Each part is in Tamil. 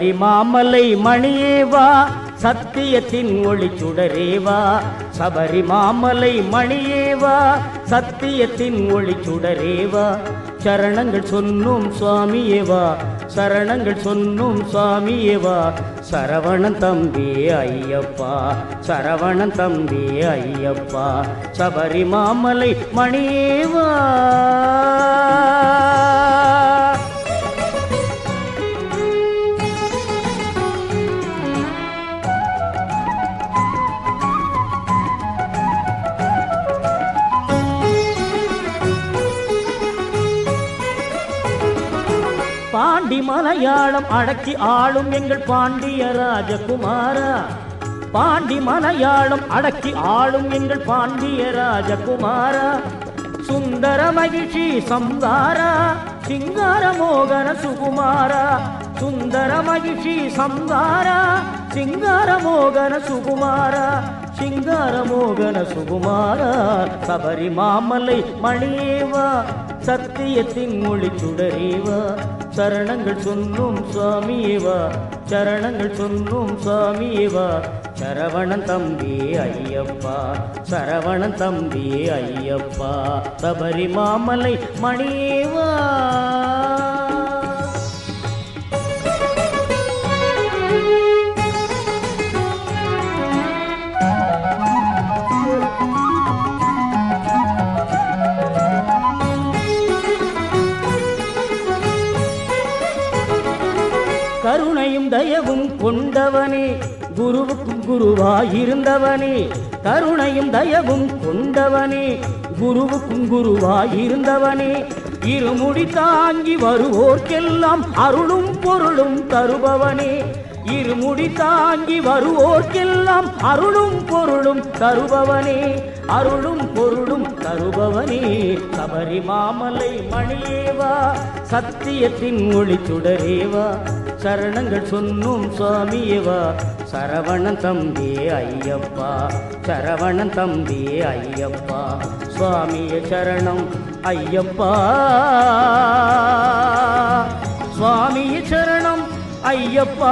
சபரிமாமலை மணியேவா சத்தியத்தின் ஒளி சுடரேவா சபரிமாமலை மணியேவா சத்தியத்தின் ஒளி சுடரேவா சரணங்கள் சொன்னும் சுவாமியேவா சரணங்கள் சொன்னும் சுவாமியேவா சரவணன் தம்பி ஐயப்பா சரவணன் தம்பி ஐயப்பா சபரிமாமலை மணியேவா பாண்டி மலையாளம் அடக்கி ஆளும் எங்கள் பாண்டிய ராஜகுமாரா பாண்டி மலையாளம் அடக்கி ஆளும் எங்கள் பாண்டிய ராஜகுமாரா சுந்தர மகிழ்ச்சி சம்காரா சிங்கார மோகன சுகுமாரா சுந்தர மகிழ்ச்சி சம்காரா சிங்கார மோகன சுகுமாரா சிங்கார மோகன சுகுமாரா சபரிமாமலை மணியேவா சத்தியத்தின் மொழி சுடரேவா சரணங்கள் சொன்னும் சுவாமியேவா சரணங்கள் சொன்னும் சுவாமியேவா சரவணன் தம்பி ஐயப்பா சரவணன் தம்பி ஐயப்பா சபரிமாமலை மணியேவா கருணையும் தயவும் கொண்டவனே குருவுக்கும் குருவாயிருந்தவனே கருணையும் தயவும் கொண்டவனே குருவுக்கும் குருவாயிருந்தவனே இருமுடி தாங்கி வருவோர்க்கெல்லாம் அருளும் பொருளும் தருபவனே இருமுடி தாங்கி வருவோர்க்கெல்லாம் அருளும் பொருளும் தருபவனே அருளும் பொருளும் தருபவனே சபரிமாமலை மணியேவா சத்தியத்தின் ஒளி சுடரேவா சரணங்கள் சொன்னும் சுவாமியேவா சரவணன் தம்பி ஐயப்பா சரவணன் தம்பி ஐயப்பா சுவாமிய சரணம் ஐயப்பா சுவாமிய சரணம் ஐயப்பா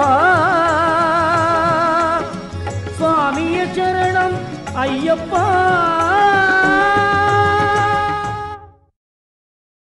சுவாமிய சரணம் ஐயப்பா